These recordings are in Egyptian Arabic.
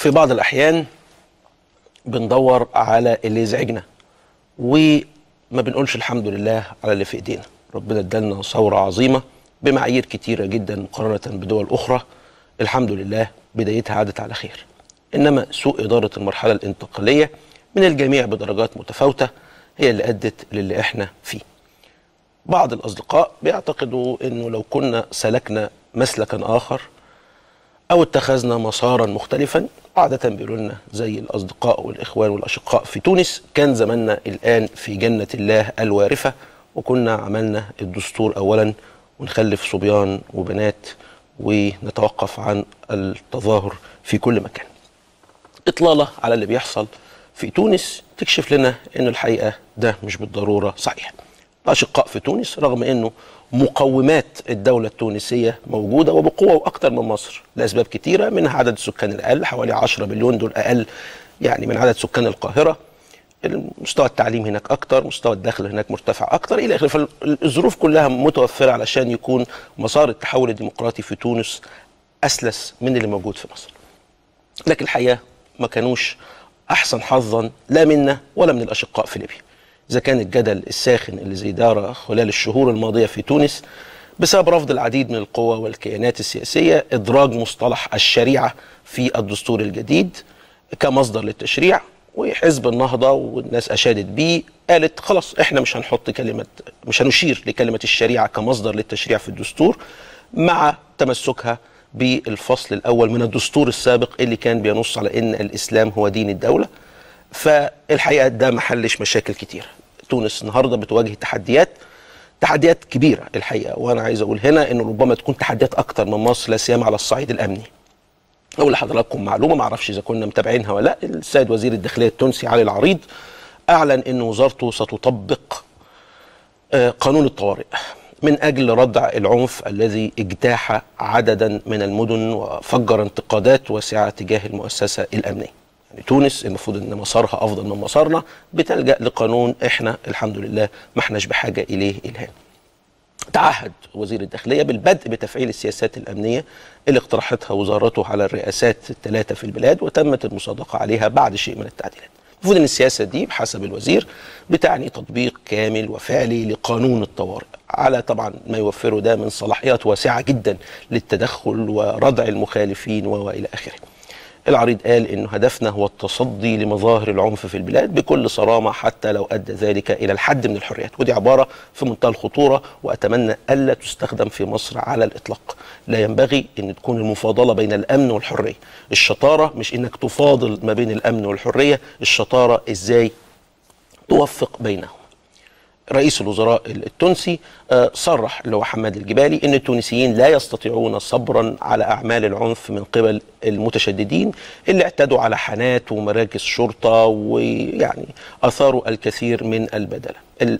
في بعض الأحيان بندور على اللي يزعجنا وما بنقولش الحمد لله على اللي في ايدينا ربنا ادالنا ثورة عظيمة بمعايير كتيرة جدا مقارنة بدول أخرى الحمد لله بدايتها عادت على خير إنما سوء إدارة المرحلة الانتقالية من الجميع بدرجات متفاوتة هي اللي أدت للي إحنا فيه بعض الأصدقاء بيعتقدوا أنه لو كنا سلكنا مسلكا آخر أو اتخذنا مسارا مختلفا عادة بيقولوا لنا زي الأصدقاء والإخوان والأشقاء في تونس كان زماننا الآن في جنة الله الوارفة وكنا عملنا الدستور أولا ونخلف صبيان وبنات ونتوقف عن التظاهر في كل مكان إطلالة على اللي بيحصل في تونس تكشف لنا أن الحقيقة ده مش بالضرورة صحيح الأشقاء في تونس رغم أنه مقومات الدولة التونسية موجودة وبقوة وأكثر من مصر لأسباب كتيرة منها عدد السكان الأقل حوالي 10 مليون دول أقل يعني من عدد سكان القاهرة مستوى التعليم هناك أكتر مستوى الدخل هناك مرتفع أكتر إلى آخره فالظروف كلها متوفرة علشان يكون مسار التحول الديمقراطي في تونس أسلس من اللي موجود في مصر لكن الحقيقة ما كانوش أحسن حظا لا منا ولا من الأشقاء في ليبيا إذا كان الجدل الساخن اللي زي دار خلال الشهور الماضية في تونس بسبب رفض العديد من القوى والكيانات السياسية إدراج مصطلح الشريعة في الدستور الجديد كمصدر للتشريع وحزب النهضة والناس أشادت بيه قالت خلاص احنا مش هنحط كلمة مش هنشير لكلمة الشريعة كمصدر للتشريع في الدستور مع تمسكها بالفصل الأول من الدستور السابق اللي كان بينص على أن الإسلام هو دين الدولة فالحقيقة ده محلش مشاكل كتير تونس النهاردة بتواجه تحديات تحديات كبيرة الحقيقة وأنا عايز أقول هنا أن ربما تكون تحديات أكتر من مصر لا سيما على الصعيد الأمني أقول لحضراتكم معلومة ما أعرفش إذا كنا متابعينها ولا لا السيد وزير الداخلية التونسي علي العريض أعلن أن وزارته ستطبق قانون الطوارئ من أجل ردع العنف الذي اجتاح عددا من المدن وفجر انتقادات واسعة تجاه المؤسسة الأمنية يعني تونس المفروض ان مسارها افضل من مسارنا بتلجا لقانون احنا الحمد لله ما احناش بحاجه اليه الان. تعهد وزير الداخليه بالبدء بتفعيل السياسات الامنيه اللي اقترحتها وزارته على الرئاسات الثلاثه في البلاد وتمت المصادقه عليها بعد شيء من التعديلات. المفروض ان السياسه دي بحسب الوزير بتعني تطبيق كامل وفعلي لقانون الطوارئ على طبعا ما يوفره ده من صلاحيات واسعه جدا للتدخل وردع المخالفين والى اخره. العريض قال انه هدفنا هو التصدي لمظاهر العنف في البلاد بكل صرامه حتى لو ادى ذلك الى الحد من الحريات ودي عباره في منتهى الخطوره واتمنى الا تستخدم في مصر على الاطلاق لا ينبغي ان تكون المفاضله بين الامن والحريه الشطاره مش انك تفاضل ما بين الامن والحريه الشطاره ازاي توفق بينهم رئيس الوزراء التونسي صرح اللي هو حماد الجبالي ان التونسيين لا يستطيعون صبرا على اعمال العنف من قبل المتشددين اللي اعتدوا على حانات ومراكز شرطه ويعني اثاروا الكثير من البدله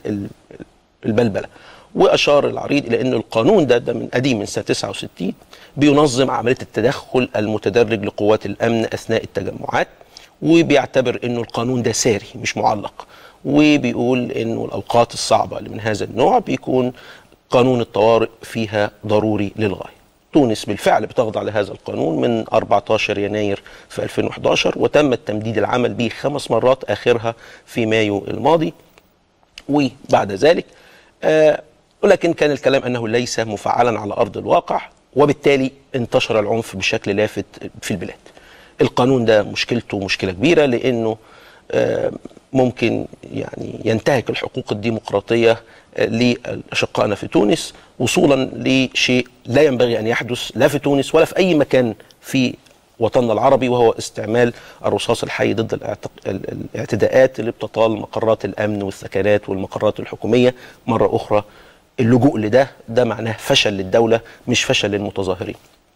البلبله واشار العريض الى ان القانون ده ده من قديم من سنه 69 بينظم عمليه التدخل المتدرج لقوات الامن اثناء التجمعات وبيعتبر انه القانون ده ساري مش معلق وبيقول انه الاوقات الصعبه اللي من هذا النوع بيكون قانون الطوارئ فيها ضروري للغايه. تونس بالفعل بتخضع لهذا القانون من 14 يناير في 2011 وتم التمديد العمل به خمس مرات اخرها في مايو الماضي وبعد ذلك آه ولكن كان الكلام انه ليس مفعلا على ارض الواقع وبالتالي انتشر العنف بشكل لافت في البلاد. القانون ده مشكلته مشكله كبيره لانه ممكن يعني ينتهك الحقوق الديمقراطية لأشقائنا في تونس وصولا لشيء لا ينبغي أن يحدث لا في تونس ولا في أي مكان في وطننا العربي وهو استعمال الرصاص الحي ضد الاعتداءات اللي بتطال مقرات الأمن والسكنات والمقرات الحكومية مرة أخرى اللجوء لده ده معناه فشل للدولة مش فشل للمتظاهرين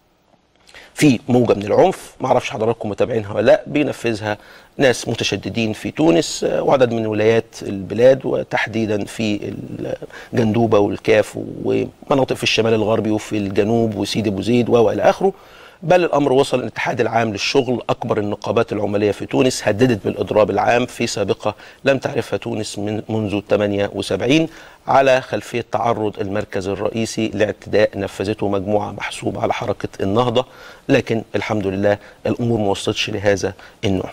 في موجه من العنف ما اعرفش حضراتكم متابعينها ولا لا بينفذها ناس متشددين في تونس وعدد من ولايات البلاد وتحديدا في الجندوبه والكاف ومناطق في الشمال الغربي وفي الجنوب وسيدي بوزيد والى اخره بل الامر وصل الاتحاد العام للشغل اكبر النقابات العماليه في تونس هددت بالاضراب العام في سابقه لم تعرفها تونس من منذ 78 على خلفيه تعرض المركز الرئيسي لاعتداء نفذته مجموعه محسوبه على حركه النهضه لكن الحمد لله الامور ما وصلتش لهذا النوع.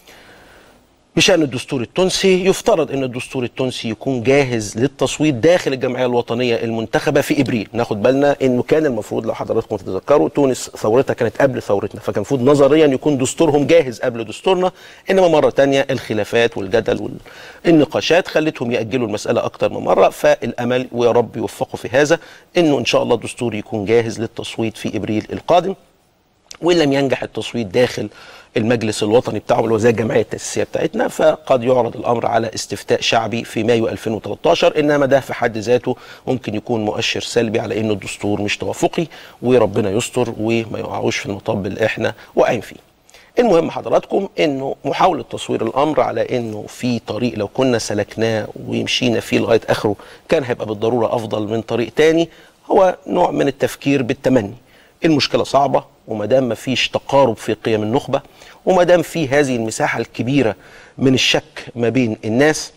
بشأن الدستور التونسي يفترض أن الدستور التونسي يكون جاهز للتصويت داخل الجمعية الوطنية المنتخبة في إبريل ناخد بالنا أنه كان المفروض لو حضراتكم تتذكروا تونس ثورتها كانت قبل ثورتنا فكان المفروض نظريا يكون دستورهم جاهز قبل دستورنا إنما مرة تانية الخلافات والجدل والنقاشات خلتهم يأجلوا المسألة أكتر من مرة فالأمل ويا رب يوفقوا في هذا أنه إن شاء الله الدستور يكون جاهز للتصويت في إبريل القادم وإن لم ينجح التصويت داخل المجلس الوطني بتاعه اللي هو زي الجمعيه التاسيسيه بتاعتنا فقد يعرض الامر على استفتاء شعبي في مايو 2013 انما ده في حد ذاته ممكن يكون مؤشر سلبي على انه الدستور مش توافقي وربنا يستر وما يقعوش في المطب اللي احنا واقعين فيه. المهم حضراتكم انه محاوله تصوير الامر على انه في طريق لو كنا سلكناه ومشينا فيه لغايه اخره كان هيبقى بالضروره افضل من طريق تاني هو نوع من التفكير بالتمني. المشكله صعبه وما دام ما فيش تقارب في قيم النخبه وما دام في هذه المساحه الكبيره من الشك ما بين الناس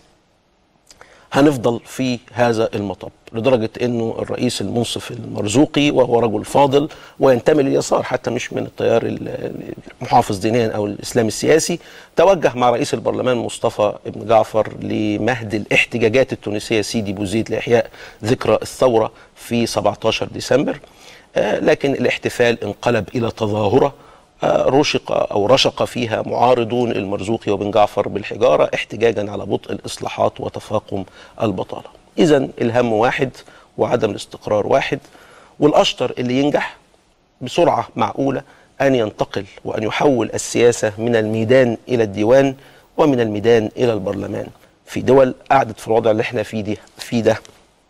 هنفضل في هذا المطب لدرجة أنه الرئيس المنصف المرزوقي وهو رجل فاضل وينتمي لليسار حتى مش من التيار المحافظ دينيا أو الإسلام السياسي توجه مع رئيس البرلمان مصطفى ابن جعفر لمهد الاحتجاجات التونسية سيدي بوزيد لإحياء ذكرى الثورة في 17 ديسمبر آه لكن الاحتفال انقلب إلى تظاهرة رشق او رشق فيها معارضون المرزوقي وبن جعفر بالحجاره احتجاجا على بطء الاصلاحات وتفاقم البطاله. اذا الهم واحد وعدم الاستقرار واحد والاشطر اللي ينجح بسرعه معقوله ان ينتقل وان يحول السياسه من الميدان الى الديوان ومن الميدان الى البرلمان. في دول قعدت في الوضع اللي احنا فيه دي في ده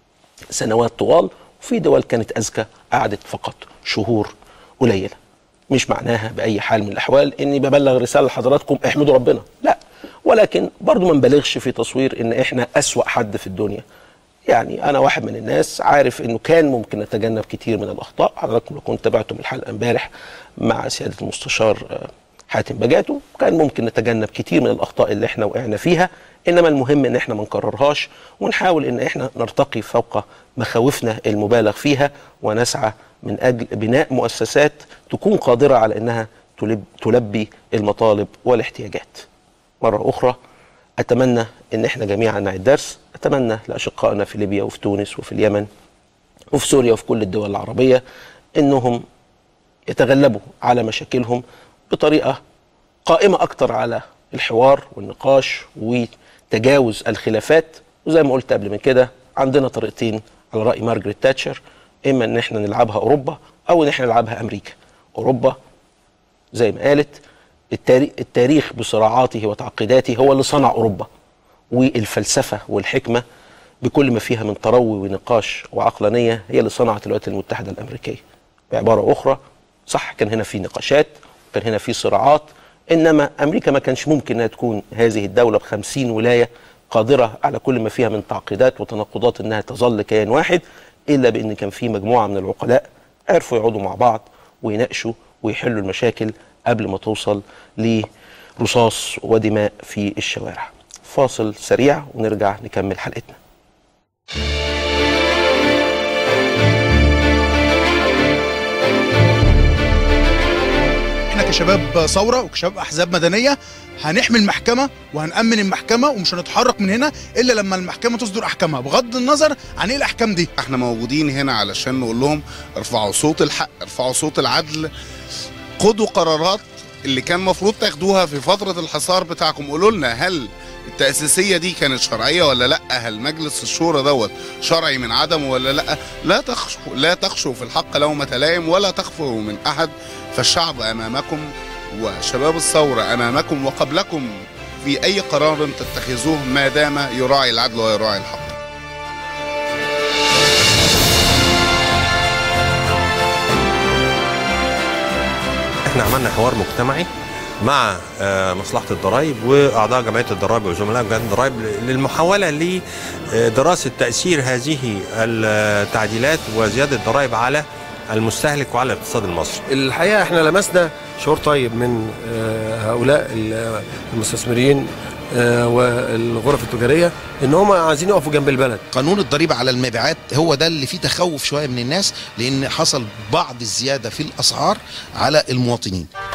سنوات طوال وفي دول كانت اذكى قعدت فقط شهور قليله. مش معناها باي حال من الاحوال اني ببلغ رساله لحضراتكم احمدوا ربنا لا ولكن برضو ما نبالغش في تصوير ان احنا اسوا حد في الدنيا يعني انا واحد من الناس عارف انه كان ممكن نتجنب كتير من الاخطاء حضراتكم لو كنت تابعتم الحلقه امبارح مع سياده المستشار حاتم بجاتو كان ممكن نتجنب كتير من الاخطاء اللي احنا وقعنا فيها انما المهم ان احنا ما نكررهاش ونحاول ان احنا نرتقي فوق مخاوفنا المبالغ فيها ونسعى من اجل بناء مؤسسات تكون قادره على انها تلب تلبي المطالب والاحتياجات. مره اخرى اتمنى ان احنا جميعا نعي الدرس، اتمنى لاشقائنا في ليبيا وفي تونس وفي اليمن وفي سوريا وفي كل الدول العربيه انهم يتغلبوا على مشاكلهم بطريقه قائمه اكتر على الحوار والنقاش وتجاوز الخلافات وزي ما قلت قبل من كده عندنا طريقتين على راي مارجريت تاتشر اما ان احنا نلعبها اوروبا او ان احنا نلعبها امريكا اوروبا زي ما قالت التاريخ, التاريخ بصراعاته وتعقيداته هو اللي صنع اوروبا والفلسفه والحكمه بكل ما فيها من تروي ونقاش وعقلانيه هي اللي صنعت الولايات المتحده الامريكيه بعباره اخرى صح كان هنا في نقاشات كان هنا في صراعات انما امريكا ما كانش ممكن انها تكون هذه الدوله بخمسين ولايه قادره على كل ما فيها من تعقيدات وتناقضات انها تظل كيان واحد الا بان كان في مجموعه من العقلاء عرفوا يقعدوا مع بعض ويناقشوا ويحلوا المشاكل قبل ما توصل لرصاص ودماء في الشوارع. فاصل سريع ونرجع نكمل حلقتنا. احنا كشباب ثوره وكشباب احزاب مدنيه هنحمي المحكمه وهنامن المحكمه ومش هنتحرك من هنا الا لما المحكمه تصدر احكامها بغض النظر عن ايه الاحكام دي احنا موجودين هنا علشان نقول لهم ارفعوا صوت الحق ارفعوا صوت العدل خدوا قرارات اللي كان المفروض تاخدوها في فتره الحصار بتاعكم قولوا لنا هل التأسيسية دي كانت شرعية ولا لا؟ هل مجلس الشورى دوت شرعي من عدمه ولا لا؟ لا تخشوا لا تخشوا في الحق لومة لائم ولا تخفوا من أحد فالشعب أمامكم وشباب الثورة أمامكم وقبلكم في أي قرار تتخذوه ما دام يراعي العدل ويراعي الحق. احنا عملنا حوار مجتمعي مع مصلحة الضرائب وأعضاء جمعية الضرائب وزملاء جمعية الضرائب للمحاولة لدراسة تأثير هذه التعديلات وزيادة الضرائب على المستهلك وعلى الاقتصاد المصري الحقيقه احنا لمسنا شعور طيب من آه، هؤلاء ال- المستثمرين آه، والغرف التجاريه ان هم عايزين يقفوا جنب البلد قانون الضريبة على المبيعات هو ده اللي فيه تخوف شوية من الناس لأن حصل بعض الزيادة في الأسعار على المواطنين